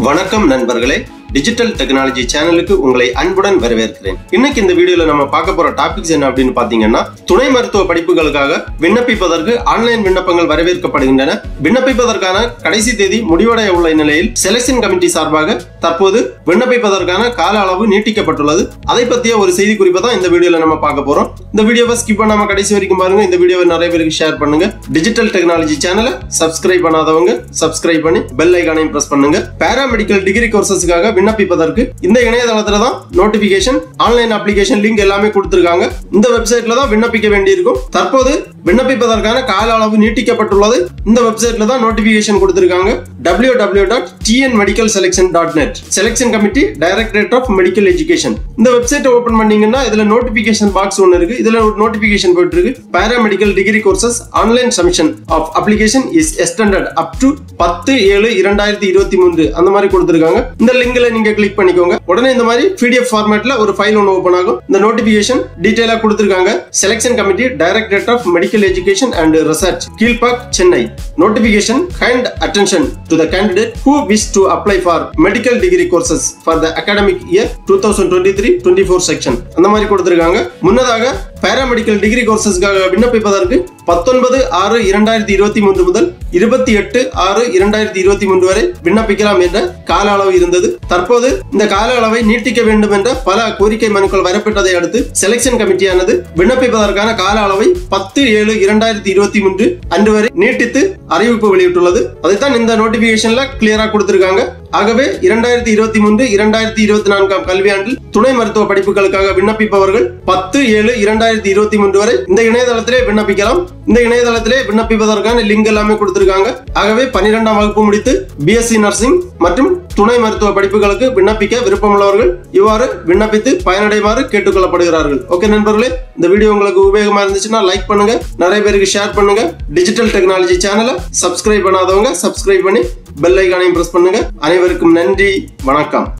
வணக்கம் நண்பர்களே digital technology சேனலுக்கு உங்களை அன்புடன் வரவேற்கிறேன் இன்னைக்கு இந்த வீடியோல நம்ம பார்க்க போற டாபிக்ஸ் என்ன அப்படின்னு பாத்தீங்கன்னா துணை மருத்துவ படிப்புகளுக்காக விண்ணப்பிப்பதற்கு ஆன்லைன் விண்ணப்பங்கள் வரவேற்கப்படுகின்றன விண்ணப்பிப்பதற்கான கடைசி தேதி முடிவடைய உள்ள நிலையில் செலெக்ஷன் கமிட்டி சார்பாக தற்போது விண்ணப்பிப்பதற்கான கால அளவு நீட்டிக்கப்பட்டுள்ளது அதை பத்திய ஒரு செய்தி குறிப்பை தான் இந்த வீடியோல நம்ம பார்க்க போறோம் இந்த வீடியோவை ஸ்கிப் பண்ணாம கடைசி வரைக்கும் பாருங்க இந்த வீடியோவை நிறைய பேருக்கு ஷேர் பண்ணுங்க டிஜிட்டல் டெக்னாலஜி சேனலை சப்ஸ்கிரைப் பண்ணாதவங்க சப்ஸ்கிரைப் பண்ணி பெல் ஐகானையும் பிரஸ் பண்ணுங்க பாராமெடிக்கல் டிகிரி கோர்சஸ்க்காக விண்ணப்பிப்பதற்கு இந்த இணையதளத்துல தான் நோட்டிபிகேஷன் ஆன்லைன் அப்ளிகேஷன் லிங்க் எல்லாமே கொடுத்திருக்காங்க இந்த வெப்சைட்ல தான் விண்ணப்பிக்க வேண்டியிருக்கும் தற்போது விண்ணப்பிப்பதற்கான கால அளவு நீட்டிக்கப்பட்டுள்ளது இந்த வெப்சைட்ல தான் நோட்டிபிகேஷன் கொடுத்திருக்காங்க W W dot TN medical selection dot net selection committee directorate of medical education இந்த வெப்சைட் ஓபன் பண்ணீங்கன்னா இதுல நோட்டிபிகேஷன் பாக்ஸ் ஒன்று இருக்கு இதுல ஒரு நோட்டிபிகேஷன் போயிட்டு இருக்கு paramedical degree courses online submission of application is extended up to பத்து ஏழு இரண்டாயிரத்தி இருபத்தி மூன்று அந்த மாதிரி கொடுத்திருக்காங்க இந்த லிங்க்ல நீங்க கிளிக் பண்ணிக்கோங்க உடனே இந்த மாதிரி பிடிஎஃப் ஃபார்மேட்ல ஒரு ஃபைல் ஒன்று ஓபன் ஆகும் இந்த நோட்டிபிகேஷன் டீடைலா கொடுத்திருக்காங்க selection committee directorate of medical education and research Kilpauk Chennai notification kind attention to the candidate who wish to apply for medical degree courses for the academic year two thousand twenty three twenty four section அந்த மாதிரி கொடுத்திருக்காங்க முன்னதாக paramedical degree கோர்சஸ்க்காக விண்ணப்பிப்பதற்கு பத்தொன்பது ஆறு இரண்டாயிரத்தி இருபத்தி மூன்று முதல் இருபத்தி எட்டு ஆறு இரண்டாயிரத்தி இருபத்தி மூன்று வரை விண்ணப்பிக்கலாம் என்ற கால அளவு இருந்தது தற்போது இந்த கால அளவை நீட்டிக்க வேண்டும் என்ற பல கோரிக்கை மனுக்கள் வரப்பட்டதை அடுத்து செலெக்ஷன் கமிட்டியானது விண்ணப்பிப்பதற்கான கால அளவை பத்து ஏழு இரண்டாயிரத்தி இருபத்தி மூன்று அன்று வரை நீட்டித்து அறிவிப்பு வெளியிட்டுள்ளது அதைத்தான் இந்த நோட்டிபிகேஷன்ல கிளியரா கொடுத்திருக்காங்க ஆகவே இரண்டாயிரத்தி இருபத்தி மூன்று இரண்டாயிரத்தி இருபத்தி நான்காம் கல்வியாண்டில் துணை மருத்துவ படிப்புகளுக்காக விண்ணப்பிப்பவர்கள் பத்து ஏழு இரண்டாயிரத்தி இருபத்தி மூன்று வரை இந்த இணையதளத்திலே விண்ணப்பிக்கலாம் இந்த இணையதளத்திலே விண்ணப்பிப்பதற்கான லிங்க் எல்லாமே கொடுத்திருக்காங்க ஆகவே பன்னிரெண்டாம் வகுப்பு முடித்து பிஎஸ்சி நர்சிங் மற்றும் துணை மருத்துவ படிப்புகளுக்கு விண்ணப்பிக்க விருப்பமுள்ளவர்கள் இவ்வாறு விண்ணப்பித்து பயனடைமாறு கேட்டுக்கொள்ளப்படுகிறார்கள் ஓகே நண்பர்களே இந்த வீடியோ உங்களுக்கு உபயோகமா இருந்துச்சுன்னா லைக் பண்ணுங்க நிறைய பேருக்கு ஷேர் பண்ணுங்க டிஜிட்டல் டெக்னாலஜி சேனலை சப்ஸ்கிரைப் பண்ணாதவங்க சப்ஸ்கிரைப் பண்ணி பெல் ஐக்கானையும் பிரஸ் பண்ணுங்க அனைவருக்கும் நன்றி வணக்கம்